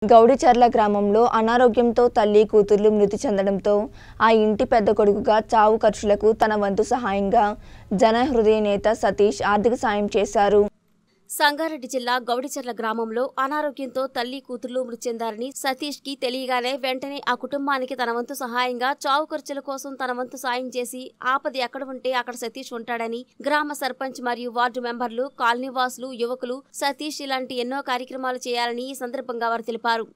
గౌడిచర్ల గ్రామంలో అనారోగ్యంతో తల్లి కూతుర్లు మృతి చెందడంతో ఆ ఇంటి పెద్ద కొడుకుగా చావు ఖర్చులకు తన వంతు సహాయంగా జన హృదయ నేత సతీష్ ఆర్థిక సాయం చేశారు సంగారెడ్డి జిల్లా గౌడిచెర్ల గ్రామంలో అనారోగ్యంతో తల్లి కూతుర్లు మృతి చెందారని సతీష్ కి తెలియగానే వెంటనే ఆ కుటుంబానికి తన వంతు సహాయంగా చావు ఖర్చుల కోసం తన వంతు సాయం చేసి ఆపద ఎక్కడ ఉంటే అక్కడ సతీష్ ఉంటాడని గ్రామ సర్పంచ్ మరియు వార్డు మెంబర్లు కాలనీవాసులు యువకులు సతీష్ ఇలాంటి ఎన్నో కార్యక్రమాలు చేయాలని ఈ సందర్భంగా వారు తెలిపారు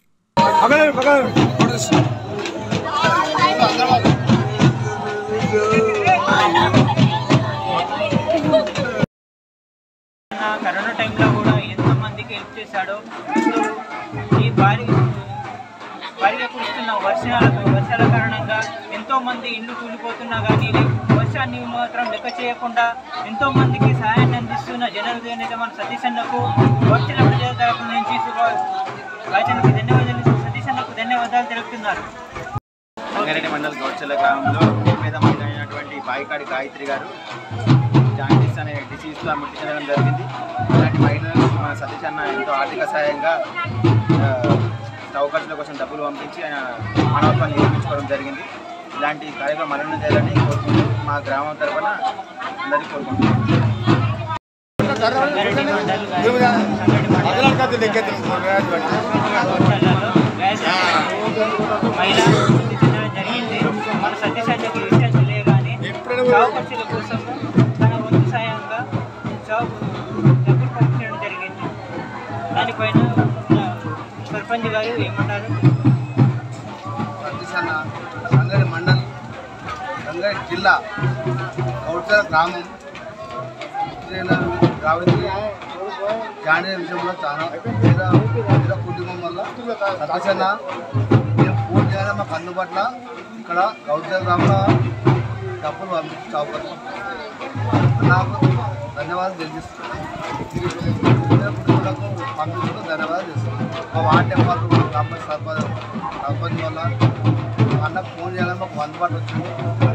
నా కరోనా టైంలో కూడా ఎంతమందికి హెల్ప్ చేశాడో ఇప్పుడు ఈ భారీ భారీగా కురుస్తున్న వర్షాలకు వర్షాల కారణంగా ఎంతో మంది ఇల్లు కూలిపోతున్నా కానీ వర్షాన్ని మాత్రం లెక్క చేయకుండా ఎంతో మందికి సహాయాన్ని అందిస్తున్న జనహృదయ నేత మన సతీష్ అన్నకు వర్షాల ప్రజల తరపు నుంచి శుభ- రాజన్నకు ధన్యవాదాలు సతీష్ అన్నకు ధన్యవాదాలు తెలుపుతున్నారు రంగారెడ్డి మండల్ గౌడ్చల్ల గ్రామంలో పేద మహిళ అయినటువంటి బాయికాడి గాయత్రి గారు జాండీస్ అనే డిసీజ్తో మృతి చెందడం జరిగింది ఇలాంటి మహిళలకు మన సతీష్ అన్న ఎంతో ఆర్థిక సహాయంగా ఆ, స్టవ్ ఖర్చుల కోసం డబ్బులు పంపించి ఆయన మానవత్వాన్ని నిరూపించుకోవడం జరిగింది ఇలాంటి కార్యక్రమం మరణం చేయాలని కోరుకుంటూ మా గ్రామం తరఫున అందరికీ కోరుకుంటున్నాం సంగారెడ్డి మండల్ సంగారెడ్డి మండల్ గౌశాలలో మహిళ మృతి చెందడం జరిగింది మన సత్యసాధ్యకి విషయం తెలియగానే చావు ఖర్చుల కోసం తన వంతు సాయంగా చావు డబ్బులు పంపించడం జరిగింది దానిపైన మన సర్పంచ్ గారు ఏమంటారు సతీష్ అన్న సంగారెడ్డి మండల్ సంగారెడ్డి జిల్లా గౌడ్చల గ్రామం కాబట్టి జానీ విషయంలో చాలా పేద పేద కుటుంబం వల్ల సతీష్ అన్న మేము ఫోన్ చేయాలి మాకు అందుబాటులో ఇక్కడ గౌడ్చల గ్రామంలో డబ్బులు పంపించి చౌకర్యం నాకు ధన్యవాదాలు తెలియజేస్తున్నాను పేద కుటుంబాలకు పంపించడం ధన్యవాదాలు చేస్తున్నాను మా వార్డు నెంబర్ గ్రామ సర్పంచ్ సర్పంచ్ వల్ల అన్నకు ఫోన్ చేయాలని మాకు అందుబాటు వచ్చింది